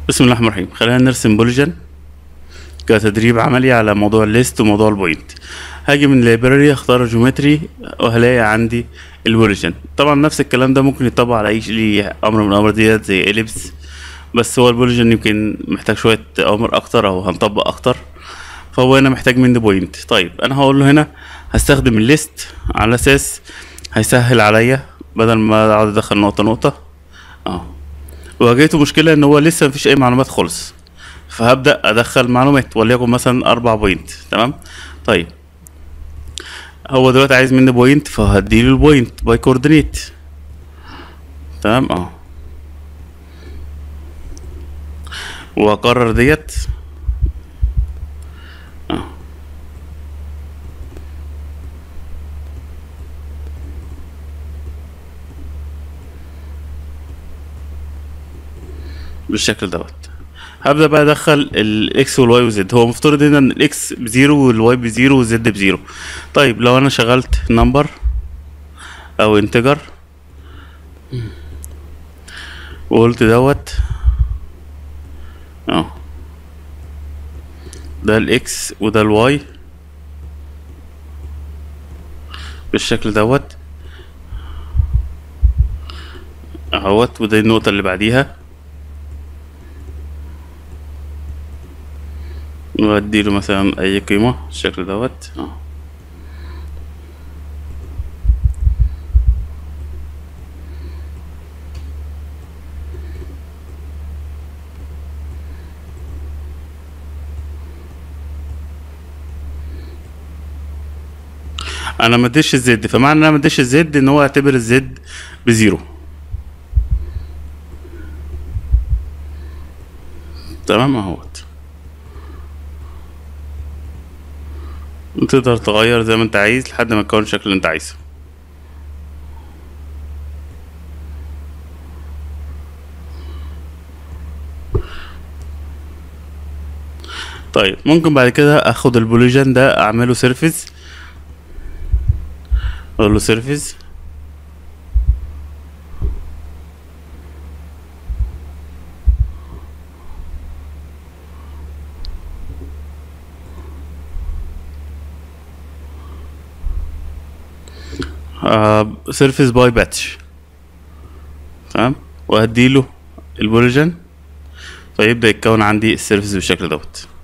بسم الله الرحمن الرحيم خلينا نرسم بوليجن كتدريب عملي على موضوع الليست وموضوع البوينت هاجي من اللايبراري اختار جيومتري وهلاقي عندي البوليجن طبعا نفس الكلام ده ممكن يطبق على اي شيء امر من الامر ديت زي اليبس بس هو البوليجن يمكن محتاج شويه اوامر اكتر او هنطبق اكتر فهو هنا محتاج مني بوينت طيب انا هقول له هنا هستخدم الليست على اساس هيسهل عليا بدل ما اقعد ادخل نقطه نقطه اه واجهته مشكله ان هو لسه مفيش اي معلومات خالص فهبدا ادخل معلومات وليكن مثلا اربع بوينت تمام طيب هو دلوقتي عايز مني بوينت فهديله البوينت باي كوردينيت تمام اه واكرر ديت اه بالشكل دوت هبدا بقى ادخل الاكس والواي والزد هو مفترض هنا ان الاكس بزيرو والواي بزيرو والزد بزيرو طيب لو انا شغلت نمبر او انتجر وقلت دوت اه ده الاكس وده الواي بالشكل دوت اهوت وده النقطة اللي بعديها واديله مثلا اي قيمة بالشكل دوت اه انا ما اديش الزد فمعنى ان انا ما اديش الزد ان هو يعتبر الزد بزيرو تمام اهوت تقدر تغير زي ما انت عايز لحد ما تكون الشكل اللي انت عايزه طيب ممكن بعد كده اخد البوليجن ده اعمله سيرفيس اقول له سيرفيس سيرفيس باي باتش تمام وهديله البوليجن فيبدأ يتكون عندي السيرفيس بالشكل دوت